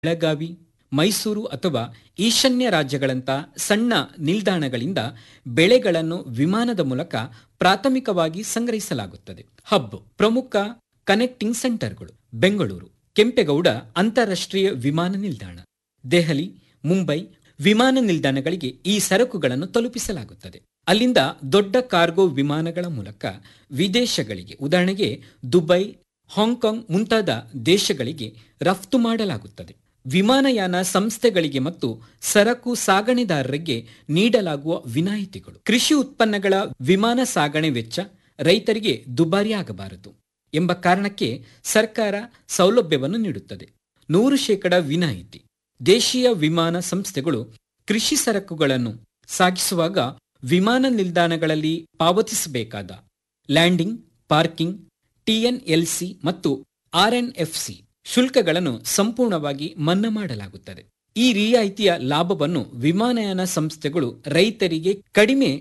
ಬೆಳಗಾವಿ ಮೈಸೂರು ಅಥವಾ ಈಶಾನ್ಯ ರಾಜ್ಯಗಳಂಥ ಸಣ್ಣ ನಿಲ್ದಾಣಗಳಿಂದ ಬೆಳೆಗಳನ್ನು ವಿಮಾನದ ಮೂಲಕ ಪ್ರಾಥಮಿಕವಾಗಿ ಸಂಗ್ರಹಿಸಲಾಗುತ್ತದೆ ಹಬ್ ಪ್ರಮುಖ ಕನೆಕ್ಟಿಂಗ್ ಸೆಂಟರ್ಗಳು ಬೆಂಗಳೂರು ಕೆಂಪೇಗೌಡ ಅಂತಾರಾಷ್ಟ್ರೀಯ ವಿಮಾನ ನಿಲ್ದಾಣ ದೆಹಲಿ ಮುಂಬೈ ವಿಮಾನ ನಿಲ್ದಾಣಗಳಿಗೆ ಈ ಸರಕುಗಳನ್ನು ತಲುಪಿಸಲಾಗುತ್ತದೆ ಅಲ್ಲಿಂದ ದೊಡ್ಡ ಕಾರ್ಗೋ ವಿಮಾನಗಳ ಮೂಲಕ ವಿದೇಶಗಳಿಗೆ ಉದಾಹರಣೆಗೆ ದುಬೈ ಹಾಂಗ್ಕಾಂಗ್ ಮುಂತಾದ ದೇಶಗಳಿಗೆ ರಫ್ತು ಮಾಡಲಾಗುತ್ತದೆ ವಿಮಾನಯಾನ ಸಂಸ್ಥೆಗಳಿಗೆ ಮತ್ತು ಸರಕು ಸಾಗಣೆದಾರರಿಗೆ ನೀಡಲಾಗುವ ವಿನಾಯಿತಿಗಳು ಕೃಷಿ ಉತ್ಪನ್ನಗಳ ವಿಮಾನ ಸಾಗಣೆ ವೆಚ್ಚ ರೈತರಿಗೆ ದುಬಾರಿಯಾಗಬಾರದು ಎಂಬ ಕಾರಣಕ್ಕೆ ಸರ್ಕಾರ ಸೌಲಭ್ಯವನ್ನು ನೀಡುತ್ತದೆ ನೂರು ಶೇಕಡ ವಿನಾಯಿತಿ ದೇಶೀಯ ವಿಮಾನ ಸಂಸ್ಥೆಗಳು ಕೃಷಿ ಸರಕುಗಳನ್ನು ಸಾಗಿಸುವಾಗ ವಿಮಾನ ನಿಲ್ದಾಣಗಳಲ್ಲಿ ಪಾವತಿಸಬೇಕಾದ ಲ್ಯಾಂಡಿಂಗ್ ಪಾರ್ಕಿಂಗ್ ಟಿಎನ್ಎಲ್ಸಿ ಮತ್ತು ಆರ್ಎನ್ಎಫ್ಸಿ ಶುಲ್ಕಗಳನ್ನು ಸಂಪೂರ್ಣವಾಗಿ ಮನ್ನಾ ಮಾಡಲಾಗುತ್ತದೆ ಈ ರಿಯಾಯಿತಿಯ ಲಾಭವನ್ನು ವಿಮಾನಯಾನ ಸಂಸ್ಥೆಗಳು ರೈತರಿಗೆ ಕಡಿಮೆ